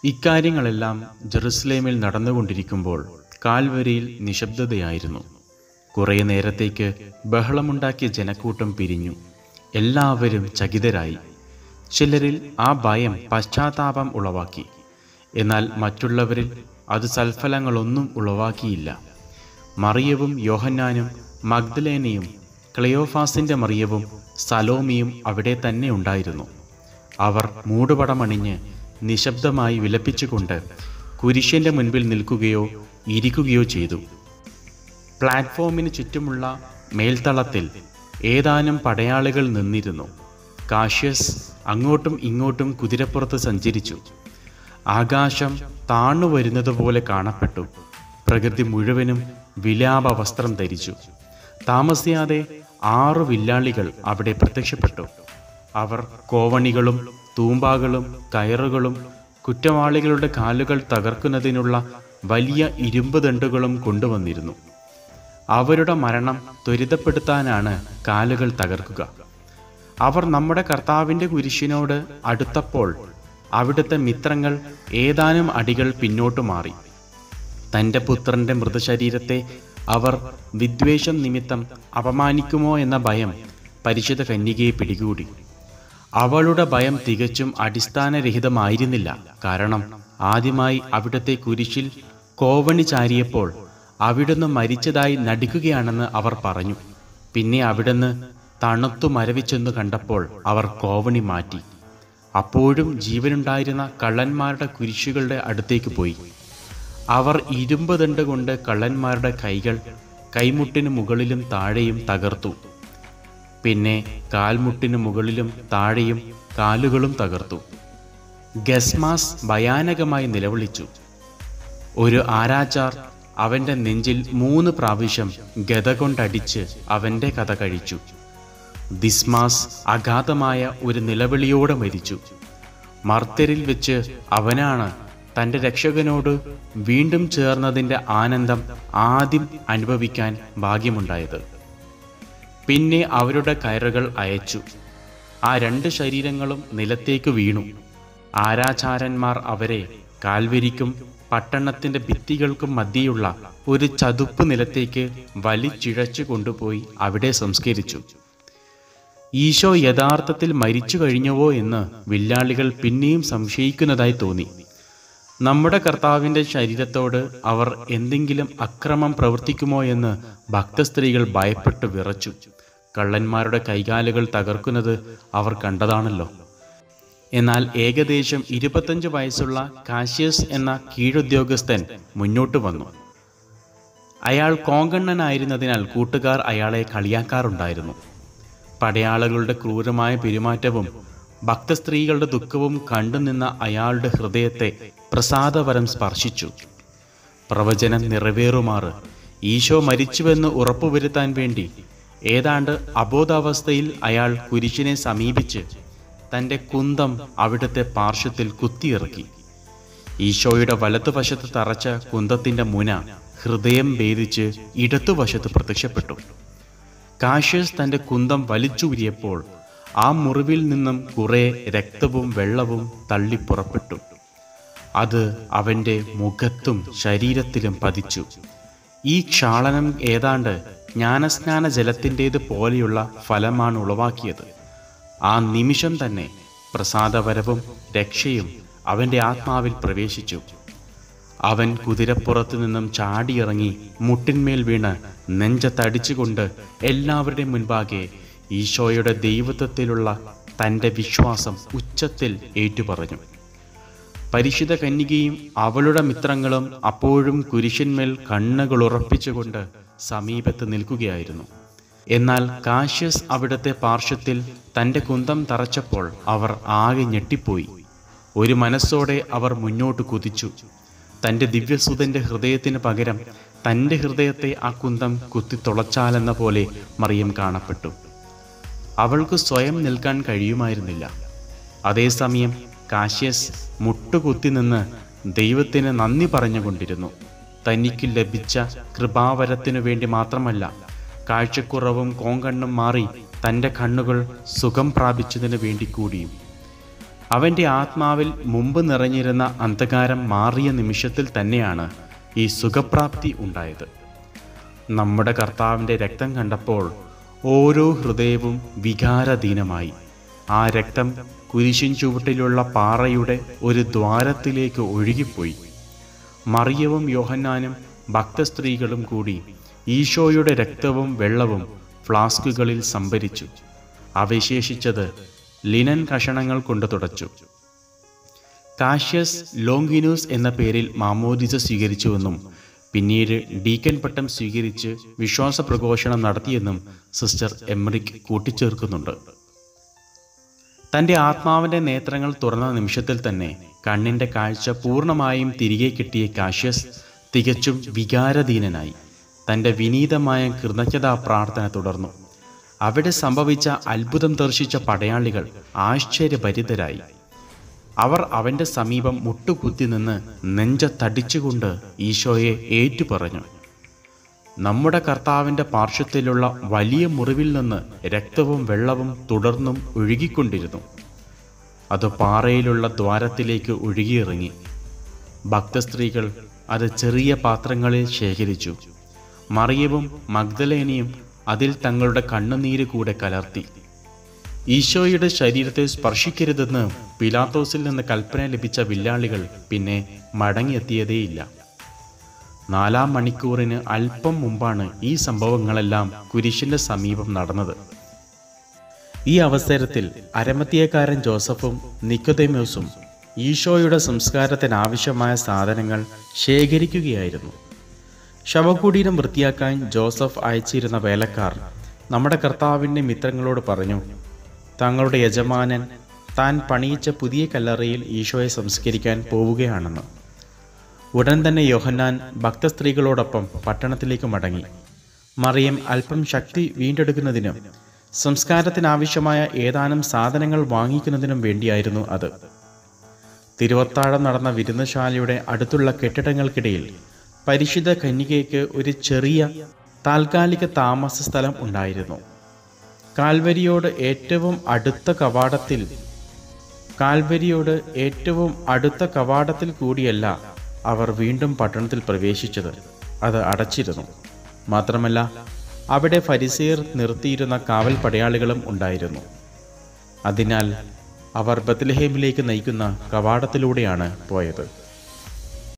ഇക്കാര്യങ്ങളെല്ലാം ജെറുസലേമിൽ നടന്നുകൊണ്ടിരിക്കുമ്പോൾ കാൽവരിയിൽ നിശബ്ദതയായിരുന്നു കുറേ നേരത്തേക്ക് ബഹളമുണ്ടാക്കിയ ജനക്കൂട്ടം പിരിഞ്ഞു എല്ലാവരും ചകിതരായി ചിലരിൽ ആ ഭയം പശ്ചാത്താപം ഉളവാക്കി എന്നാൽ മറ്റുള്ളവരിൽ അത് സൽഫലങ്ങളൊന്നും ഉളവാക്കിയില്ല മറിയവും യോഹന്നാനും മഗ്ദലേനയും ക്ലെയോഫാസിന്റെ മറിയവും സലോമിയും അവിടെ തന്നെ ഉണ്ടായിരുന്നു അവർ മൂടുപടമണിഞ്ഞ് നിശബ്ദമായി വിലപിച്ചുകൊണ്ട് കുരിശന്റെ മുൻപിൽ നിൽക്കുകയോ ഇരിക്കുകയോ ചെയ്തു പ്ലാറ്റ്ഫോമിന് ചുറ്റുമുള്ള മേൽത്തളത്തിൽ ഏതാനും പടയാളികൾ നിന്നിരുന്നു കാഷ്യസ് അങ്ങോട്ടും ഇങ്ങോട്ടും കുതിരപ്പുറത്ത് സഞ്ചരിച്ചു ആകാശം താണു വരുന്നതുപോലെ കാണപ്പെട്ടു പ്രകൃതി മുഴുവനും വിലാപ വസ്ത്രം ധരിച്ചു താമസിയാതെ ആറു വില്ലാളികൾ അവിടെ പ്രത്യക്ഷപ്പെട്ടു അവർ കോവണികളും തൂമ്പാകളും കയറുകളും കുറ്റവാളികളുടെ കാലുകൾ തകർക്കുന്നതിനുള്ള വലിയ ഇരുമ്പ് ദണ്ടുകളും കൊണ്ടുവന്നിരുന്നു അവരുടെ മരണം ത്വരിതപ്പെടുത്താനാണ് കാലുകൾ തകർക്കുക അവർ നമ്മുടെ കർത്താവിൻ്റെ കുരിശിനോട് അടുത്തപ്പോൾ അവിടുത്തെ മിത്രങ്ങൾ ഏതാനും അടികൾ പിന്നോട്ട് മാറി തൻ്റെ പുത്രന്റെ മൃതശരീരത്തെ അവർ വിദ്വേഷം നിമിത്തം അപമാനിക്കുമോ എന്ന ഭയം പരിശുദ്ധ കന്യകയെ പിടികൂടി അവളുടെ ഭയം തികച്ചും അടിസ്ഥാനരഹിതമായിരുന്നില്ല കാരണം ആദ്യമായി അവിടുത്തെ കുരിശിൽ കോവണി ചാരിയപ്പോൾ അവിടുന്ന് മരിച്ചതായി നടിക്കുകയാണെന്ന് അവർ പറഞ്ഞു പിന്നെ അവിടുന്ന് തണുത്തു മരവിച്ചെന്ന് കണ്ടപ്പോൾ അവർ കോവണി മാറ്റി അപ്പോഴും ജീവനുണ്ടായിരുന്ന കള്ളന്മാരുടെ കുരിശുകളുടെ അടുത്തേക്ക് പോയി അവർ ഇരുമ്പ് ദണ്ട് കൊണ്ട് കള്ളന്മാരുടെ കൈകൾ കൈമുട്ടിന് മുകളിലും താഴെയും തകർത്തു പിന്നെ കാൽമുട്ടിന് മുകളിലും താഴെയും കാലുകളും തകർത്തു ഗസ്മാസ് ഭയാനകമായി നിലവിളിച്ചു ഒരു ആരാച്ചാർ അവന്റെ നെഞ്ചിൽ മൂന്ന് പ്രാവശ്യം ഗത കൊണ്ടടിച്ച് അവന്റെ കഥ കഴിച്ചു ദിസ്മാസ് അഗാധമായ ഒരു നിലവിളിയോടെ മരിച്ചു മർത്തരിൽ വെച്ച് അവനാണ് തൻ്റെ രക്ഷകനോട് വീണ്ടും ചേർന്നതിൻ്റെ ആനന്ദം ആദ്യം അനുഭവിക്കാൻ ഭാഗ്യമുണ്ടായത് പിന്നെ അവരുടെ കയറുകൾ അയച്ചു ആ രണ്ട് ശരീരങ്ങളും നിലത്തേക്ക് വീണു ആരാചാരന്മാർ അവരെ കാൽവരിക്കും പട്ടണത്തിന്റെ ഭിത്തികൾക്കും മധ്യയുള്ള ഒരു ചതുപ്പ് നിലത്തേക്ക് വലിച്ചിഴച്ചു കൊണ്ടുപോയി അവിടെ സംസ്കരിച്ചു ഈശോ യഥാർത്ഥത്തിൽ മരിച്ചു കഴിഞ്ഞുവോ എന്ന് വില്ലാളികൾ പിന്നെയും സംശയിക്കുന്നതായി തോന്നി നമ്മുടെ കർത്താവിൻ്റെ ശരീരത്തോട് അവർ എന്തെങ്കിലും അക്രമം പ്രവർത്തിക്കുമോ എന്ന് ഭക്തസ്ത്രീകൾ ഭയപ്പെട്ട് വിറച്ചു കള്ളന്മാരുടെ കൈകാലുകൾ തകർക്കുന്നത് അവർ കണ്ടതാണല്ലോ എന്നാൽ ഏകദേശം ഇരുപത്തഞ്ച് വയസ്സുള്ള കാഷ്യസ് എന്ന കീഴുദ്യോഗസ്ഥൻ മുന്നോട്ട് വന്നു അയാൾ കോങ്കണ്ണനായിരുന്നതിനാൽ കൂട്ടുകാർ അയാളെ കളിയാക്കാറുണ്ടായിരുന്നു പടയാളികളുടെ ക്രൂരമായ പെരുമാറ്റവും ഭക്തസ്ത്രീകളുടെ ദുഃഖവും കണ്ടുനിന്ന അയാളുടെ ഹൃദയത്തെ പ്രസാദവരം സ്പർശിച്ചു പ്രവചനം നിറവേറുമാറ് ഈശോ മരിച്ചുവെന്ന് ഉറപ്പുവരുത്താൻ വേണ്ടി ഏതാണ്ട് അബോധാവസ്ഥയിൽ അയാൾ കുരിശിനെ സമീപിച്ച് തൻ്റെ കുന്തം അവിടുത്തെ പാർശ്വത്തിൽ കുത്തിയിറക്കി ഈശോയുടെ വലതുവശത്ത് തറച്ച കുന്തത്തിന്റെ മുന ഹൃദയം ഭേദിച്ച് ഇടതുവശത്ത് പ്രത്യക്ഷപ്പെട്ടു കാഷ്യസ് തന്റെ കുന്തം വലിച്ചൂരിയപ്പോൾ ആ മുറിവിൽ നിന്നും കുറെ രക്തവും വെള്ളവും തള്ളി പുറപ്പെട്ടു അത് അവന്റെ മുഖത്തും ശരീരത്തിലും പതിച്ചു ഈ ക്ഷാളനം ഏതാണ്ട് ജ്ഞാനസ്നാന ജലത്തിൻ്റേത് പോലെയുള്ള ഫലമാണ് ഉളവാക്കിയത് ആ നിമിഷം തന്നെ പ്രസാദവരവും രക്ഷയും അവന്റെ ആത്മാവിൽ പ്രവേശിച്ചു അവൻ കുതിരപ്പുറത്തു നിന്നും ചാടിയിറങ്ങി മുട്ടിന്മേൽ വീണ് നെഞ്ചത്തടിച്ചുകൊണ്ട് എല്ലാവരുടെയും മുൻപാകെ ഈശോയുടെ ദൈവത്വത്തിലുള്ള തൻ്റെ വിശ്വാസം ഉച്ചത്തിൽ ഏറ്റുപറഞ്ഞു പരിശുദ്ധ കന്യകയും അവളുടെ മിത്രങ്ങളും അപ്പോഴും കുരിശന്മേൽ കണ്ണുകൾ ഉറപ്പിച്ചുകൊണ്ട് സമീപത്ത് നിൽക്കുകയായിരുന്നു എന്നാൽ കാഷ്യസ് അവിടുത്തെ പാർശ്വത്തിൽ തൻ്റെ കുന്തം തറച്ചപ്പോൾ അവർ ആകെ ഞെട്ടിപ്പോയി ഒരു മനസ്സോടെ അവർ മുന്നോട്ട് കുതിച്ചു തൻ്റെ ദിവ്യസുതന്റെ ഹൃദയത്തിന് പകരം തൻ്റെ ഹൃദയത്തെ ആ കുന്തം കുത്തി തുളച്ചാലെന്ന പോലെ മറിയം കാണപ്പെട്ടു അവൾക്ക് സ്വയം നിൽക്കാൻ കഴിയുമായിരുന്നില്ല അതേസമയം കാശ്യസ് മുട്ടുകുത്തി നിന്ന് ദൈവത്തിന് നന്ദി പറഞ്ഞുകൊണ്ടിരുന്നു തനിക്ക് ലഭിച്ച കൃപാവരത്തിനു വേണ്ടി മാത്രമല്ല കാഴ്ചക്കുറവും കോങ്കണ്ണും മാറി തൻ്റെ കണ്ണുകൾ സുഖം പ്രാപിച്ചതിനു വേണ്ടി കൂടിയും അവൻ്റെ ആത്മാവിൽ മുമ്പ് നിറഞ്ഞിരുന്ന അന്ധകാരം മാറിയ നിമിഷത്തിൽ തന്നെയാണ് ഈ സുഖപ്രാപ്തി ഉണ്ടായത് നമ്മുടെ കർത്താവിൻ്റെ രക്തം കണ്ടപ്പോൾ ഓരോ ഹൃദയവും വികാരധീനമായി ആ രക്തം കുരിശിൻ ചുവട്ടിലുള്ള പാറയുടെ ഒരു ദ്വാരത്തിലേക്ക് ഒഴുകിപ്പോയി മറിയവും യോഹന്നാനും ഭക്തസ്ത്രീകളും കൂടി ഈശോയുടെ രക്തവും വെള്ളവും ഫ്ലാസ്കുകളിൽ സംഭരിച്ചു അവശേഷിച്ചത് ലിനൻ കഷണങ്ങൾ കൊണ്ട് തുടച്ചു കാഷ്യസ് ലോങ്കിനൂസ് എന്ന പേരിൽ മാമോദിസ സ്വീകരിച്ചുവെന്നും പിന്നീട് ഡീക്കൻ പട്ടം സ്വീകരിച്ച് വിശ്വാസ പ്രഘോഷണം നടത്തിയെന്നും സിസ്റ്റർ എംറിക് കൂട്ടിച്ചേർക്കുന്നുണ്ട് തൻ്റെ ആത്മാവിൻ്റെ നേത്രങ്ങൾ തുറന്ന നിമിഷത്തിൽ തന്നെ കണ്ണിൻ്റെ കാഴ്ച പൂർണ്ണമായും തിരികെ കിട്ടിയ കാഷ്യസ് തികച്ചും വികാരധീനനായി തൻ്റെ വിനീതമായ കൃതജ്ഞതാ പ്രാർത്ഥന തുടർന്നു അവിടെ സംഭവിച്ച അത്ഭുതം ദർശിച്ച പടയാളികൾ ആശ്ചര്യഭരിതരായി അവർ അവൻ്റെ സമീപം മുട്ടുകുത്തി നിന്ന് നെഞ്ചത്തടിച്ചുകൊണ്ട് ഈശോയെ ഏറ്റുപറഞ്ഞു നമ്മുടെ കർത്താവിൻ്റെ പാർശ്വത്തിലുള്ള വലിയ മുറിവിൽ നിന്ന് രക്തവും വെള്ളവും തുടർന്നും ഒഴുകിക്കൊണ്ടിരുന്നു അത് പാറയിലുള്ള ദ്വാരത്തിലേക്ക് ഒഴുകിയിറങ്ങി ഭക്തസ്ത്രീകൾ അത് ചെറിയ പാത്രങ്ങളിൽ ശേഖരിച്ചു മറിയവും മഗ്ദലേനയും അതിൽ തങ്ങളുടെ കണ്ണുനീര് കൂടെ കലർത്തി ഈശോയുടെ ശരീരത്തെ സ്പർശിക്കരുതെന്ന് പിലാത്തോസിൽ നിന്ന് കൽപ്പന ലഭിച്ച വില്ലാളികൾ പിന്നെ മടങ്ങിയെത്തിയതേയില്ല നാലാം മണിക്കൂറിന് അല്പം മുമ്പാണ് ഈ സംഭവങ്ങളെല്ലാം കുരിശിന്റെ സമീപം നടന്നത് ഈ അവസരത്തിൽ അരമത്തിയക്കാരൻ ജോസഫും നിക്കോദേമോസും ഈശോയുടെ സംസ്കാരത്തിനാവശ്യമായ സാധനങ്ങൾ ശേഖരിക്കുകയായിരുന്നു ശവകുടീരം വൃത്തിയാക്കാൻ ജോസഫ് അയച്ചിരുന്ന വേലക്കാർ നമ്മുടെ കർത്താവിൻ്റെ മിത്രങ്ങളോട് പറഞ്ഞു തങ്ങളുടെ യജമാനൻ താൻ പണിയിച്ച പുതിയ കല്ലറയിൽ ഈശോയെ സംസ്കരിക്കാൻ പോവുകയാണെന്ന് ഉടൻ തന്നെ യോഹന്നാൻ ഭക്തസ്ത്രീകളോടൊപ്പം പട്ടണത്തിലേക്ക് മടങ്ങി മറിയം അല്പം ശക്തി വീണ്ടെടുക്കുന്നതിനും സംസ്കാരത്തിനാവശ്യമായ ഏതാനും സാധനങ്ങൾ വാങ്ങിക്കുന്നതിനും വേണ്ടിയായിരുന്നു അത് തിരുവത്താഴം നടന്ന വിരുന്നശാലയുടെ അടുത്തുള്ള കെട്ടിടങ്ങൾക്കിടയിൽ പരിശുദ്ധ കന്യകയ്ക്ക് ഒരു ചെറിയ താൽക്കാലിക താമസ സ്ഥലം ഉണ്ടായിരുന്നു കാൽവരിയോട് ഏറ്റവും അടുത്ത കവാടത്തിൽ കാൽവരിയോട് ഏറ്റവും അടുത്ത കവാടത്തിൽ കൂടിയല്ല അവർ വീണ്ടും പട്ടണത്തിൽ പ്രവേശിച്ചത് അത് അടച്ചിരുന്നു മാത്രമല്ല അവിടെ ഫരിസീർ നിർത്തിയിരുന്ന കാവൽ പടയാളികളും ഉണ്ടായിരുന്നു അതിനാൽ അവർ ബത്ലഹേമിലേക്ക് നയിക്കുന്ന കവാടത്തിലൂടെയാണ് പോയത്